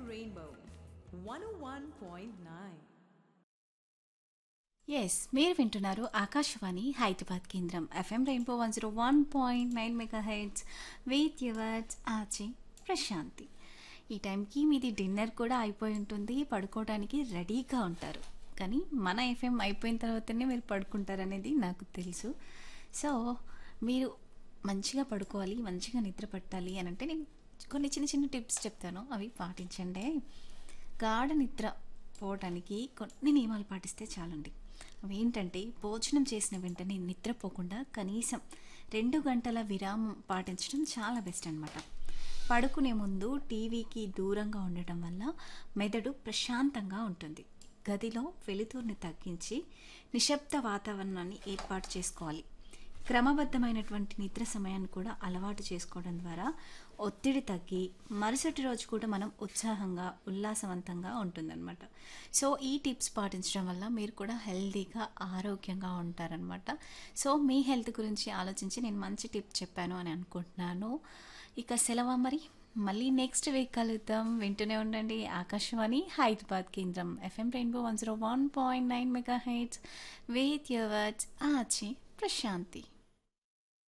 Rainbow 101.9. Yes మీరు వింటున్నారు ఆకాశవాణి హైదరాబాద్ కేంద్రం FM rainbow one zero one point nine mega hits with yours Achi Prashanthi ఈ టైంకి మీది డిన్నర్ కూడా అయిపోయి ఉంటుంది పడుకోవడానికి రెడీగా ఉంటారు కానీ మన ఎఫ్ఎం అయిపోయిన తర్వాతనే మీరు పడుకుంటారనేది నాకు తెలుసు సో మీరు మంచిగా పడుకోవాలి మంచిగా నిద్ర పట్టాలి అని అంటే నేను కొన్ని చిన్న చిన్న టిప్స్ చెప్తాను అవి పాటించండి గాఢ నిద్ర పోవటానికి కొన్ని నియమాలు పాటిస్తే చాలండి అవి ఏంటంటే భోజనం చేసిన వెంటనే నిద్రపోకుండా కనీసం రెండు గంటల విరామం పాటించడం చాలా బెస్ట్ అనమాట పడుకునే ముందు టీవీకి దూరంగా ఉండటం వల్ల మెదడు ప్రశాంతంగా ఉంటుంది గదిలో వెలుతురుని తగ్గించి నిశ్శబ్ద వాతావరణాన్ని ఏర్పాటు చేసుకోవాలి క్రమబద్ధమైనటువంటి నిద్ర సమయాన్ని కూడా అలవాటు చేసుకోవడం ద్వారా ఒత్తిడి తగ్గి మరుసటి రోజు కూడా మనం ఉత్సాహంగా ఉల్లాసవంతంగా ఉంటుందన్నమాట సో ఈ టిప్స్ పాటించడం వల్ల మీరు కూడా హెల్తీగా ఆరోగ్యంగా ఉంటారనమాట సో మీ హెల్త్ గురించి ఆలోచించి నేను మంచి టిప్ చెప్పాను అని అనుకుంటున్నాను ఇక సెలవు మరి మళ్ళీ నెక్స్ట్ వీక్ కలుద్దాం వింటూనే ఉండండి ఆకాశవాణి హైదరాబాద్ కేంద్రం FM rainbow one zero one point nine mega hits with yours Achi Prashanti